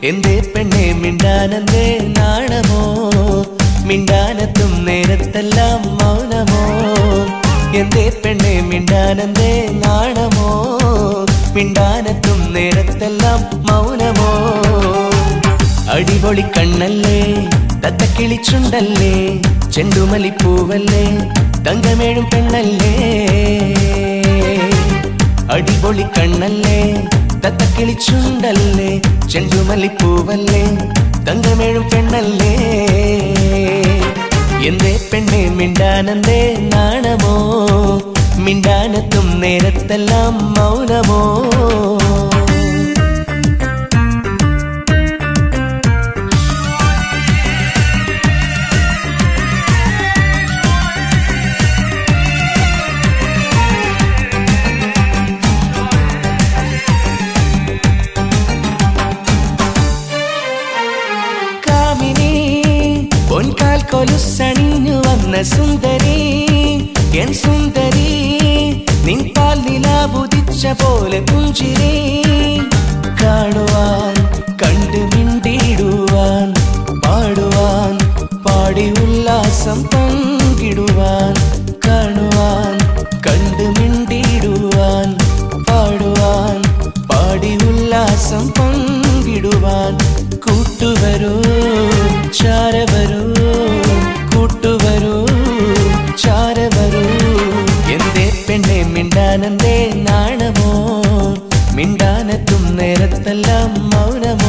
എന്തേ പെണ്ണെ മിണ്ടാനെന്തേ നാണമോ മിണ്ടാനെത്തും നേരത്തെല്ലാം മൗനമോ എന്തേ പെണ്ണെ മിണ്ടാനെന്തേ നാണമോ മിണ്ടാനെത്തും നേരത്തെല്ലാം മൗനമോ അടിപൊളി കണ്ണല്ലേ തത്തക്കിളിച്ചുണ്ടല്ലേ ചെണ്ടുമല്ലിപ്പൂവല്ലേ തങ്കമേഴും പെണ്ണല്ലേ അടിപൊളി കണ്ണല്ലേ തത്തക്കിളിച്ചുണ്ടല്ലേ ചെണ്ടുമല്ലിപ്പൂവല്ലേ തങ്കമേഴും പെണ്ണല്ലേ എന്തേ പെണ്ണെ മിണ്ടാനെന്തേ നാണമോ മിണ്ടാനെത്തും നേരത്തെല്ലാം മൗനമോ കാമിനി പൊൻകാൽ കൊലുസണിഞ്ഞു വന്ന സുന്ദരി എൻ സുന്ദരി നിൻ പാൽ നിലാവുദിച്ച പോലെ പുഞ്ചിരി കാണുവാൻ കണ്ടു മിണ്ടിടുവാൻ പാടുവാൻ പാടി ഉല്ലാസം പങ്കിടുവാൻ കാണുവാൻ കണ്ടു മിണ്ടിടുവാൻ പാടുവാൻ പാടി ഉല്ലാസം പങ്കിടുവാൻ കൂട്ടുവരൂ ചാരവരൂ കൂട്ടുവരൂ ചാരവരൂ എന്തേ പെണ്ണെ മിണ്ടാനെന്തേ നാണമോ മിണ്ടാനെത്തും നേരത്തെല്ലാം മൗനമോ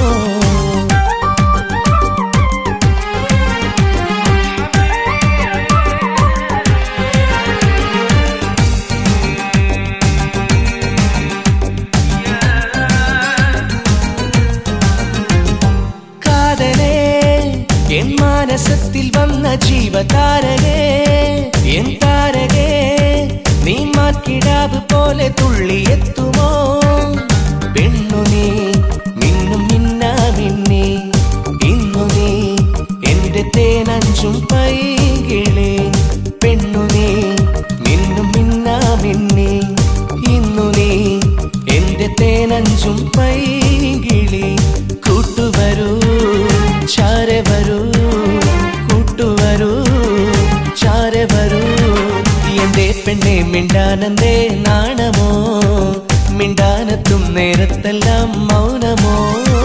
കാതലേ എൻ മാനസത്തിൽ വന്ന ജീവതാരകേ എൻ താരകേ നീ മാക്കിടാവ് പോലെ തുള്ളിയെത്തുമോ പെണ്ണു നീ മിന്നും മിന്നാ മിന്നി ഇന്നു നീ എന്റെ തേനഞ്ചും പൈകിളേ പെണ്ണു നീ മിന്നും മിന്നാ മിന്നി ഇന്നു നീ എന്റെ തേനഞ്ചും പൈകിളി കൂട്ടുവരൂ ചാരെ വരൂ കൂട്ടുവരൂ ചാരെ വരൂ എന്റെ പെണ്ണെ മിണ്ടാനെന്തേ നാണമോ മിണ്ടാനെത്തും നേരത്തെല്ലാം മൗനമോ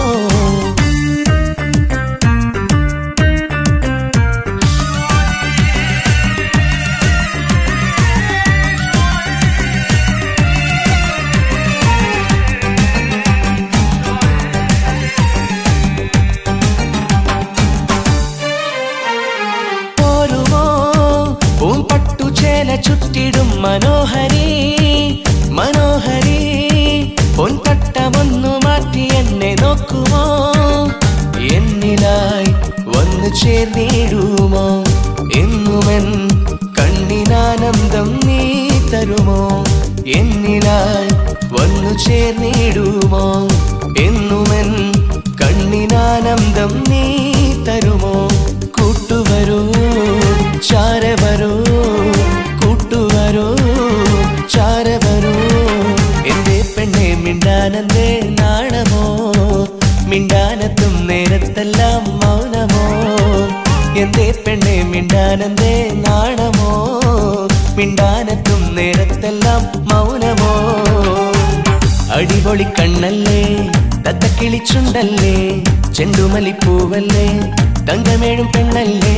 പോരുമോ പൂമ്പട്ടു ചേല ചുറ്റിടും മനോഹരി മനോഹരി പൊൻപട്ടമൊന്നു മാറ്റി എന്നെ നോക്കുമോ എന്നിലായി വന്നു ചേർന്നിടുമോ എന്നുമെൻ കണ്ണിനാനന്ദം നീ തരുമോ എന്നിലായി വന്നു ചേർന്നിടുമോ എന്നുമെൻ കണ്ണിനാനന്ദം നീ തരുമോ കൂട്ടുവരൂ ചാരെ വരൂ കൂട്ടുവരൂ ചാരെ വരൂ എന്റെ പെണ്ണെ മിണ്ടാനെന്തേ നാണമോ മിണ്ടാനെത്തും നേരത്തെല്ലാം മൗനമോ എന്തേ പെണ്ണെ മിണ്ടാനെന്തേ നാണമോ മിണ്ടാനെത്തും നേരത്തെല്ലാം മൗനമോ അടിപൊളി കണ്ണല്ലേ തത്തക്കിളിച്ചുണ്ടല്ലേ ചെണ്ടുമല്ലിപ്പൂവല്ലേ തങ്കമേഴും പെണ്ണല്ലേ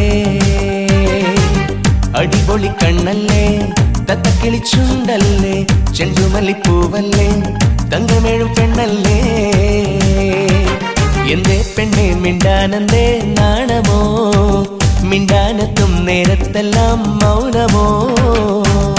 അടിപൊളി കണ്ണല്ലേ തത്തക്കിളിച്ചുണ്ടല്ലേ ചെണ്ടുമല്ലിപ്പൂവല്ലേ തങ്കമേഴും പെണ്ണല്ലേ എന്തേ പെണ്ണെ മിണ്ടാനെന്തേ നാണമോ മിണ്ടാനെത്തും നേരത്തെല്ലാം മൗനമോ